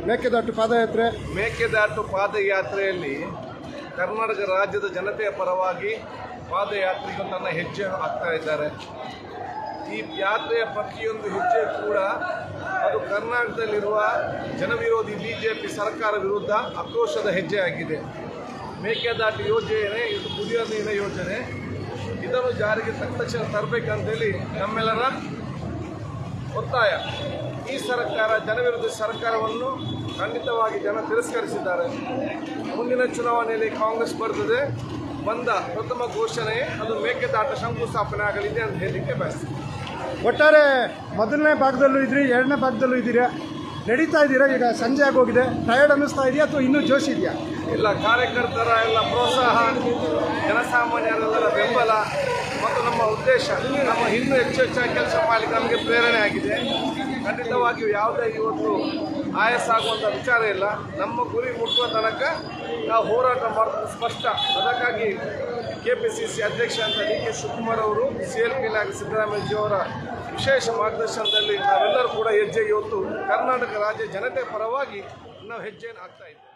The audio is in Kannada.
ಮೇಕೆದಾಟು ಪಾದಯಾತ್ರೆ ಮೇಕೆದಾಟು ಪಾದಯಾತ್ರೆಯಲ್ಲಿ ಕರ್ನಾಟಕ ರಾಜ್ಯದ ಜನತೆಯ ಪರವಾಗಿ ಪಾದಯಾತ್ರೆಗೂ ತನ್ನ ಹೆಜ್ಜೆ ಹಾಕ್ತಾ ಇದ್ದಾರೆ ಈ ಯಾತ್ರೆಯ ಪ್ರತಿಯೊಂದು ಹೆಜ್ಜೆ ಕೂಡ ಅದು ಕರ್ನಾಟಕದಲ್ಲಿರುವ ಜನವಿರೋಧಿ ಬಿಜೆಪಿ ಸರ್ಕಾರ ವಿರುದ್ಧ ಆಕ್ರೋಶದ ಹೆಜ್ಜೆ ಆಗಿದೆ ಮೇಕೆದಾಟು ಯೋಜನೆ ಇದು ಕುಡಿಯುವ ನೀರಿನ ಯೋಜನೆ ಇದನ್ನು ಜಾರಿಗೆ ತಕ್ಷಣ ತರಬೇಕಂತೇಳಿ ನಮ್ಮೆಲ್ಲರ ಒತ್ತಾಯ ಈ ಸರ್ಕಾರ ಜನವಿರೋಧಿ ಸರ್ಕಾರವನ್ನು ಖಂಡಿತವಾಗಿ ಜನ ತಿರಸ್ಕರಿಸಿದ್ದಾರೆ ಮುಂದಿನ ಚುನಾವಣೆಯಲ್ಲಿ ಕಾಂಗ್ರೆಸ್ ಬರ್ತದೆ ಬಂದ ಪ್ರಥಮ ಘೋಷಣೆ ಅದು ಮೇಕೆದಾಟ ಶಂಕುಸ್ಥಾಪನೆ ಆಗಲಿದೆ ಅಂತ ಹೇಳಲಿಕ್ಕೆ ಬಯಸ್ತೀನಿ ಒಟ್ಟಾರೆ ಮೊದಲನೇ ಭಾಗದಲ್ಲೂ ಇದ್ರಿ ಎರಡನೇ ಭಾಗದಲ್ಲೂ ಇದ್ದೀರಾ ನಡೀತಾ ಇದ್ದೀರಾ ಈಗ ಸಂಜೆ ಆಗೋಗಿದೆ ಟಯರ್ಡ್ ಅನ್ನಿಸ್ತಾ ಇದೆಯಾ ಅಥವಾ ಇನ್ನೂ ಜೋಶ್ ಇದೆಯಾ ಎಲ್ಲ ಕಾರ್ಯಕರ್ತರ ಎಲ್ಲ ಪ್ರೋತ್ಸಾಹ ಜನಸಾಮಾನ್ಯರೆಲ್ಲರ ಬೆಂಬಲ ಮತ್ತು ನಮ್ಮ ಉದ್ದೇಶ ನಮ್ಮ ಇನ್ನೂ ಹೆಚ್ಚು ಹೆಚ್ಚಾಗಿ ಕೆಲಸ ಮಾಡಲಿಕ್ಕೆ ನಮಗೆ ಪ್ರೇರಣೆ ಆಗಿದೆ ಖಂಡಿತವಾಗಿಯೂ ಯಾವುದೇ ಇವತ್ತು ಆಯಾಸ ಆಗುವಂಥ ವಿಚಾರ ಇಲ್ಲ ನಮ್ಮ ಗುರಿ ಮುಟ್ಟುವ ತನಕ ನಾವು ಹೋರಾಟ ಮಾಡೋದು ಸ್ಪಷ್ಟ ಅದಕ್ಕಾಗಿ ಕೆ ಪಿ ಸಿ ಸಿ ಅಧ್ಯಕ್ಷ ಅಂತ ಡಿ ಕೆ ಶಿವಕುಮಾರ್ ಅವರು ಸಿ ಎಲ್ ಪಿ ನಾಯಕ ಸಿದ್ದರಾಮಯ್ಯ ಅವರ ವಿಶೇಷ ಮಾರ್ಗದರ್ಶನದಲ್ಲಿ ನಾವೆಲ್ಲರೂ ಕೂಡ ಹೆಜ್ಜೆ ಇವತ್ತು ಕರ್ನಾಟಕ ರಾಜ್ಯ ಜನತೆ ಪರವಾಗಿ ನಾವು ಹೆಜ್ಜೆಯನ್ನು ಹಾಕ್ತಾ ಇದ್ದೇವೆ